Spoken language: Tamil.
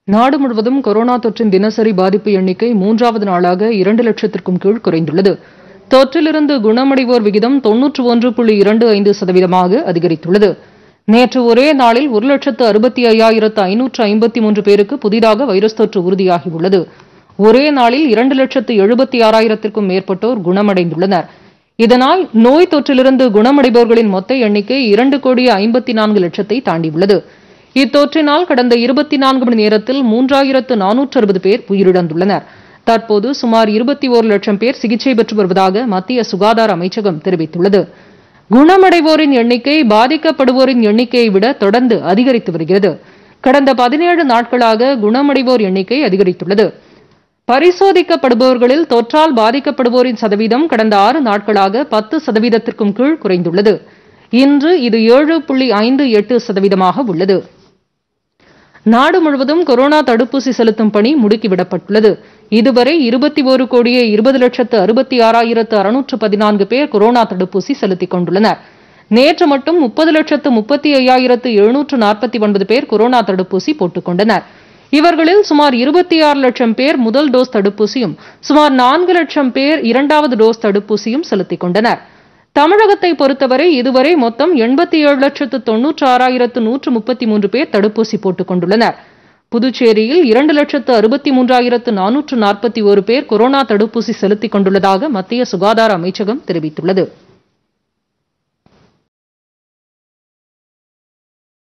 நாடு முழுவதும் கொரோனா தொற்றின் தினசரி பாதிப்பு எண்ணிக்கை மூன்றாவது நாளாக இரண்டு லட்சத்திற்கும் கீழ் குறைந்துள்ளது தொற்றிலிருந்து குணமடைவோர் விகிதம் தொன்னூற்று ஒன்று புள்ளி இரண்டு ஐந்து சதவீதமாக அதிகரித்துள்ளது நேற்று ஒரே நாளில் ஒரு லட்சத்து அறுபத்தி ஐயாயிரத்து ஐநூற்று ஐம்பத்தி மூன்று பேருக்கு புதிதாக வைரஸ் தொற்று உறுதியாகியுள்ளது ஒரே நாளில் இரண்டு லட்சத்து எழுபத்தி ஆறாயிரத்திற்கும் மேற்பட்டோர் குணமடைந்துள்ளனர் இதனால் நோய் தொற்றிலிருந்து குணமடைபவர்களின் மொத்த எண்ணிக்கை இரண்டு கோடியே ஐம்பத்தி நான்கு லட்சத்தை தாண்டியுள்ளது இத்தொற்றினால் கடந்த இருபத்தி நான்கு மணி நேரத்தில் மூன்றாயிரத்து நானூற்று அறுபது பேர் உயிரிழந்துள்ளனர் தற்போது சுமார் இருபத்தி ஓரு லட்சம் பேர் சிகிச்சை பெற்று வருவதாக மத்திய சுகாதார அமைச்சகம் தெரிவித்துள்ளது குணமடைவோரின் எண்ணிக்கை பாதிக்கப்படுவோரின் எண்ணிக்கையை விட தொடர்ந்து அதிகரித்து வருகிறது கடந்த பதினேழு நாட்களாக குணமடைவோர் எண்ணிக்கை அதிகரித்துள்ளது பரிசோதிக்கப்படுபவர்களில் தொற்றால் பாதிக்கப்படுவோரின் சதவீதம் கடந்த ஆறு நாட்களாக பத்து சதவீதத்திற்கும் கீழ் குறைந்துள்ளது இன்று இது ஏழு புள்ளி ஐந்து எட்டு சதவீதமாக உள்ளது நாடு முழுவதும் கொரோனா தடுப்பூசி செலுத்தும் பணி முடுக்கிவிடப்பட்டுள்ளது இதுவரை இருபத்தி ஒரு கோடியே இருபது லட்சத்து அறுபத்தி ஆறாயிரத்து அறுநூற்று பதினான்கு பேர் கொரோனா தடுப்பூசி செலுத்திக் கொண்டுள்ளனர் நேற்று மட்டும் முப்பது லட்சத்து முப்பத்தி ஐயாயிரத்து எழுநூற்று நாற்பத்தி ஒன்பது பேர் கொரோனா தடுப்பூசி போட்டுக் கொண்டனர் இவர்களில் சுமார் இருபத்தி ஆறு லட்சம் பேர் முதல் டோஸ் தடுப்பூசியும் சுமார் நான்கு லட்சம் பேர் இரண்டாவது டோஸ் தடுப்பூசியும் செலுத்திக் கொண்டனர் தமிழகத்தை பொறுத்தவரை இதுவரை மொத்தம் எண்பத்தி ஏழு லட்சத்து தொன்னூற்று ஆறாயிரத்து நூற்று முப்பத்தி மூன்று பேர் தடுப்பூசி போட்டுக் கொண்டுள்ளனர் புதுச்சேரியில் இரண்டு லட்சத்து அறுபத்தி மூன்றாயிரத்து நானூற்று நாற்பத்தி ஒரு பேர் கொரோனா தடுப்பூசி செலுத்திக் கொண்டுள்ளதாக மத்திய சுகாதார அமைச்சகம் தெரிவித்துள்ளது